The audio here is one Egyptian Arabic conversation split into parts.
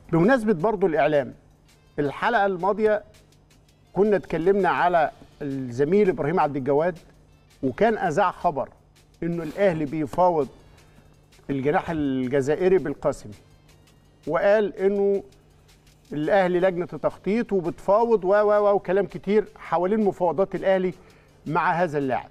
بمناسبه برضو الاعلام الحلقه الماضيه كنا اتكلمنا على الزميل ابراهيم عبد الجواد وكان اذاع خبر انه الاهلي بيفاوض الجناح الجزائري بالقاسمي وقال انه الاهلي لجنه تخطيط وبتفاوض و و وكلام كتير حوالين مفاوضات الاهلي مع هذا اللاعب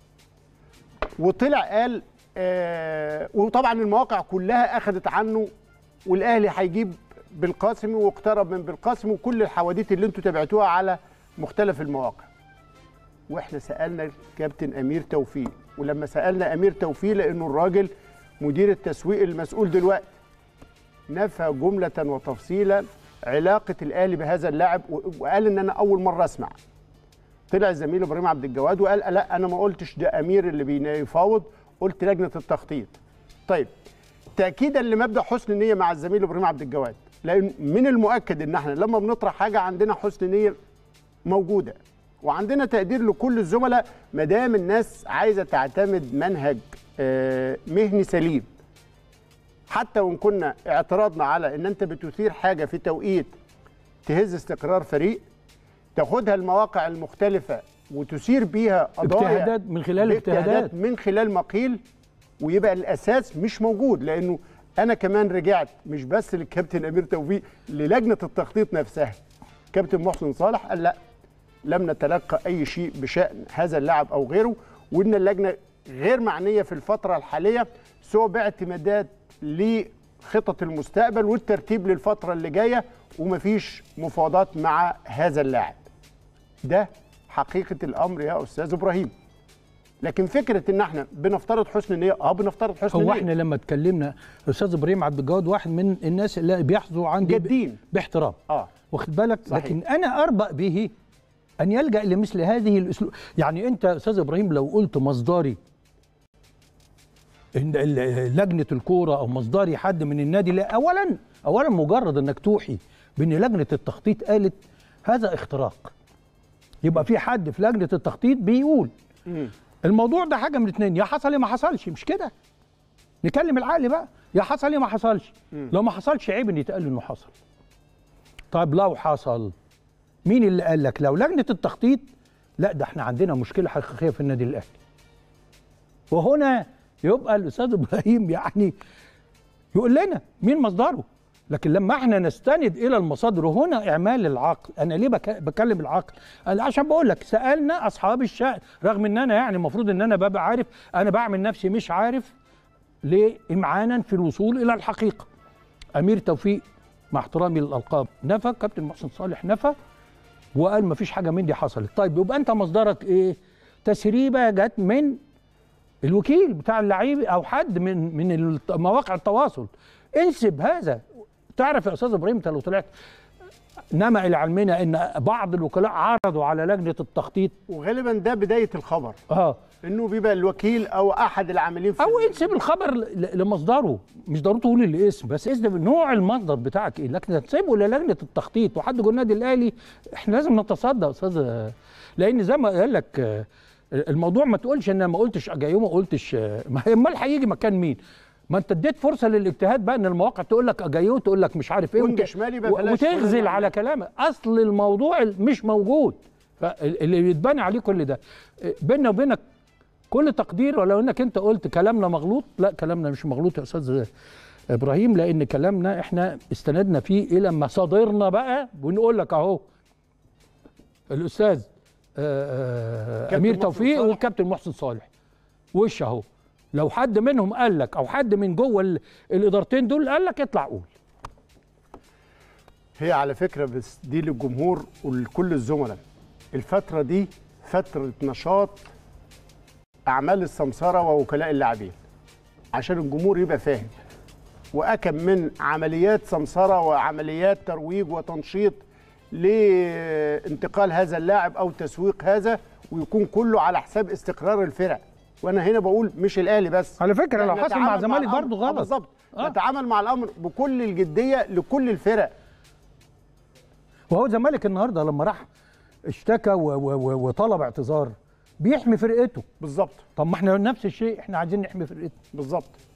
وطلع قال آه وطبعا المواقع كلها اخذت عنه والاهلي هيجيب بالقاسمي واقترب من بالقاسمي وكل الحواديت اللي انتوا تابعتوها على مختلف المواقع واحنا سالنا الكابتن امير توفيق ولما سالنا امير توفيق لانه الراجل مدير التسويق المسؤول دلوقتي نفى جمله وتفصيلا علاقه الاهلي بهذا اللاعب وقال ان انا اول مره اسمع طلع الزميل ابراهيم عبد الجواد وقال لا انا ما قلتش ده امير اللي بيفاوض قلت لجنه التخطيط طيب تاكيدا لمبدا حسن النيه مع الزميل ابراهيم عبد الجواد لان من المؤكد ان احنا لما بنطرح حاجه عندنا حسن نيه موجوده وعندنا تقدير لكل الزملاء ما دام الناس عايزه تعتمد منهج مهني سليم حتى وان كنا اعتراضنا على ان انت بتثير حاجه في توقيت تهز استقرار فريق تاخدها المواقع المختلفه وتثير بيها قضايا اجتهادات من خلال اجتهادات من خلال مقيل ويبقى الاساس مش موجود لانه انا كمان رجعت مش بس للكابتن امير توفيق للجنه التخطيط نفسها كابتن محسن صالح قال لا لم نتلقى اي شيء بشان هذا اللاعب او غيره وان اللجنه غير معنيه في الفتره الحاليه سوى باعتمادات لخطط المستقبل والترتيب للفتره اللي جايه ومفيش مفاوضات مع هذا اللاعب ده حقيقه الامر يا استاذ ابراهيم لكن فكره ان احنا بنفترض حسن النيه اه بنفترض حسن النيه هو احنا لما اتكلمنا استاذ ابراهيم عبد الجواد واحد من الناس اللي بيحظوا عندي جدين باحترام اه واخد بالك صحيح. لكن انا اربأ به ان يلجا لمثل هذه الاسلوب يعني انت استاذ ابراهيم لو قلت مصدري إن ال- لجنه الكوره او مصدري حد من النادي لا اولا اولا مجرد انك توحي بان لجنه التخطيط قالت هذا اختراق يبقى في حد في لجنه التخطيط بيقول مم. الموضوع ده حاجه من اتنين يا حصل يا ما حصلش مش كده نكلم العقل بقى يا حصل يا ما حصلش لو ما حصلش عيب ان يتقال انه حصل طيب لو حصل مين اللي قال لك لو لجنه التخطيط لا ده احنا عندنا مشكله حقيقيه في النادي الاهلي وهنا يبقى الاستاذ ابراهيم يعني يقول لنا مين مصدره لكن لما احنا نستند الى المصادر وهنا اعمال العقل انا ليه بك- بكلم العقل أنا عشان بقول لك سالنا اصحاب الشأن رغم ان انا يعني المفروض ان انا ببقى عارف انا بعمل نفسي مش عارف ليه امعانا في الوصول الى الحقيقه امير توفيق مع احترامي للالقاب نفى كابتن محسن صالح نفى وقال مفيش حاجه من دي حصلت طيب يبقى انت مصدرك ايه تسريبه جت من الوكيل بتاع اللعيب او حد من من الت- مواقع التواصل انسب هذا تعرف يا استاذ ابراهيم انت لو طلعت نما الى علمنا ان بعض الوكلاء عرضوا على لجنه التخطيط وغالبا ده بدايه الخبر اه انه بيبقى الوكيل او احد العاملين في او انسب الخبر ل- لمصدره مش ضروري تقول الاسم بس اسم نوع المصدر بتاعك ايه لكن تسيبه للجنه التخطيط وحد جوه النادي الاهلي احنا لازم نتصدى يا استاذ لان زي ما قال لك آه، الموضوع ما تقولش ان أنا ما قلتش اجايو ما قلتش آه، ما هي امال هيجي مكان مين ما انت اديت فرصه للاجتهاد بقى ان المواقع تقول لك اجايو تقول لك مش عارف ايه وينج وت- شمال يبقى و- بلاش وتغزل ولا على كلامك اصل الموضوع مش موجود فاللي بيتبني عليه كل ده آه، بيننا وبينك كل تقدير ولو انك انت قلت كلامنا مغلوط لا كلامنا مش مغلوط يا استاذ ابراهيم لان كلامنا احنا استندنا فيه الى مصادرنا بقى ونقول لك اهو الاستاذ آه، آه، كابتن امير محسن توفيق صالح. والكابتن محسن صالح وش اهو لو حد منهم قال لك او حد من جوه ال- الادارتين دول قال لك اطلع قول هي على فكره بس دي للجمهور ولكل الزملاء الفتره دي فتره نشاط اعمال السمسره ووكلاء اللاعبين عشان الجمهور يبقى فاهم واكم من عمليات سمسره وعمليات ترويج وتنشيط لانتقال هذا اللاعب او تسويق هذا ويكون كله على حساب استقرار الفرق وانا هنا بقول مش الاهلي بس على فكره لو إحنا حصل مع نتعامل الزمالك الأمر- برضه آه غلط بالظبط آه. نتعامل مع الامر بكل الجديه لكل الفرق وهو الزمالك النهارده لما راح اشتكى و- و- و- وطلب اعتذار بيحمي فرقته بالظبط طب ما احنا نفس الشيء احنا عايزين نحمي فرقتنا بالظبط